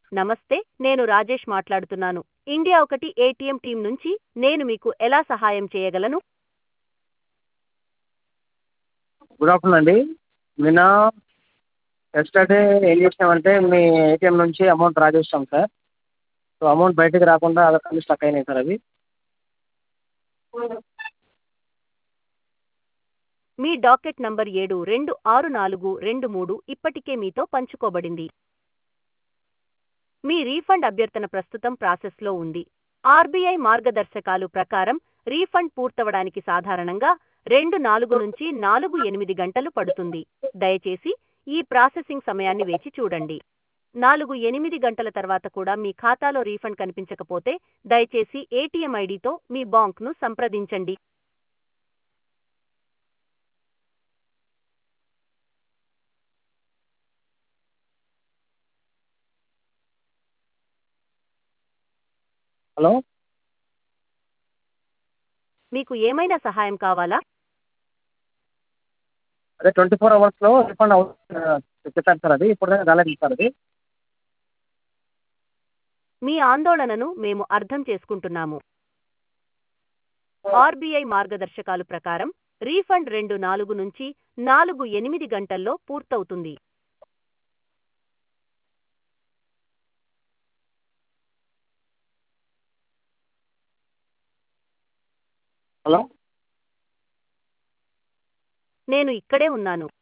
నమస్తే నేను రాజేష్ మాట్లాడుతున్నాను ఇండియా ఒకటి ఏటీఎం టీం నుంచి నేను మీకు ఎలా సహాయం చేయగలను గుడ్ ఆఫ్టర్నూన్ అండి నిన్న ఎస్టర్డే ఏం చేసినామంటే మీ ఏటీఎం నుంచి అమౌంట్ డ్రా చేసాం సార్ సో అమౌంట్ బయటకు రాకుండా అక్కడ స్టక్ అయినాయి సార్ అవి మీ డాకెట్ నంబర్ ఏడు రెండు ఆరు నాలుగు రెండు మూడు ఇప్పటికే మీతో పంచుకోబడింది మీ రీఫండ్ అభ్యర్థన ప్రస్తుతం ప్రాసెస్లో ఉంది ఆర్బీఐ మార్గదర్శకాలు ప్రకారం రీఫండ్ పూర్తవడానికి సాధారణంగా రెండు నాలుగు నుంచి నాలుగు ఎనిమిది గంటలు పడుతుంది దయచేసి ఈ ప్రాసెసింగ్ సమయాన్ని వేచి చూడండి నాలుగు ఎనిమిది గంటల తర్వాత కూడా మీ ఖాతాలో రీఫండ్ కనిపించకపోతే దయచేసి ఏటీఎం ఐడితో మీ బాంక్ను సంప్రదించండి హలో మీకు ఏమైనా సహాయం కావాలా అదే ట్వంటీ ఫోర్ అవర్స్లో రిఫండ్ అవుతుంది చెప్పారు సార్ అది ఇప్పుడు దాకా రాలేదు సార్ అది మీ ఆందోళనను మేము అర్థం చేసుకుంటున్నాము ఆర్బీఐ మార్గదర్శకాలు ప్రకారం రీఫండ్ రెండు నాలుగు నుంచి నాలుగు ఎనిమిది గంటల్లో పూర్తవుతుంది హలో నేను ఇక్కడే ఉన్నాను